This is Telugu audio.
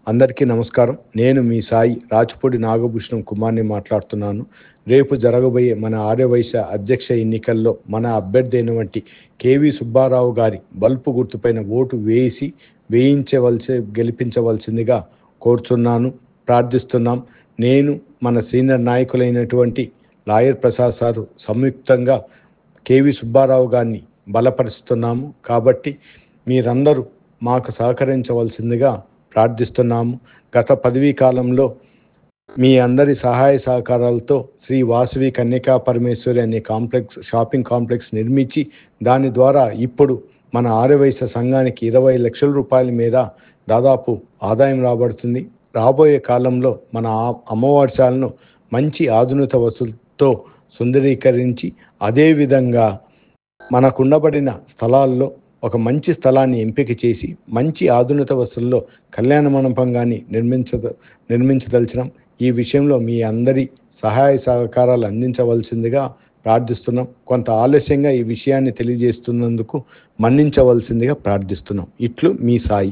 అందరికీ నమస్కారం నేను మీ సాయి రాచపూడి నాగభూషణం కుమార్ని మాట్లాడుతున్నాను రేపు జరగబోయే మన ఆర్యవైశ్య అధ్యక్ష ఎన్నికల్లో మన అభ్యర్థి అయినటువంటి కేవి సుబ్బారావు గారి బల్పు గుర్తుపైన ఓటు వేసి వేయించవలసి గెలిపించవలసిందిగా కోరుతున్నాను ప్రార్థిస్తున్నాం నేను మన సీనియర్ నాయకులైనటువంటి లాయర్ ప్రసాద్ సారు సంయుక్తంగా కేవి సుబ్బారావు గారిని బలపరుస్తున్నాము కాబట్టి మీరందరూ మాకు సహకరించవలసిందిగా ప్రార్థిస్తున్నాము గత పదవీ కాలంలో మీ అందరి సహాయ సహకారాలతో శ్రీ వాసవి కన్యకా పరమేశ్వరి అనే కాంప్లెక్స్ షాపింగ్ కాంప్లెక్స్ నిర్మించి దాని ద్వారా ఇప్పుడు మన ఆర్యవైశ్య సంఘానికి ఇరవై లక్షల రూపాయల మీద దాదాపు ఆదాయం రాబడుతుంది రాబోయే కాలంలో మన ఆ- అమ్మవారిశాలను మంచి ఆధునిక వసతులతో సుందరీకరించి అదేవిధంగా మనకుండబడిన స్థలాల్లో ఒక మంచి స్థలాన్ని ఎంపిక చేసి మంచి ఆధునిక వసతుల్లో కళ్యాణ మండపంగాన్ని నిర్మించ నిర్మించదలిచినాం ఈ విషయంలో మీ అందరి సహాయ సహకారాలు అందించవలసిందిగా ప్రార్థిస్తున్నాం కొంత ఆలస్యంగా ఈ విషయాన్ని తెలియజేస్తున్నందుకు మన్నించవలసిందిగా ప్రార్థిస్తున్నాం ఇట్లు మీ సాయి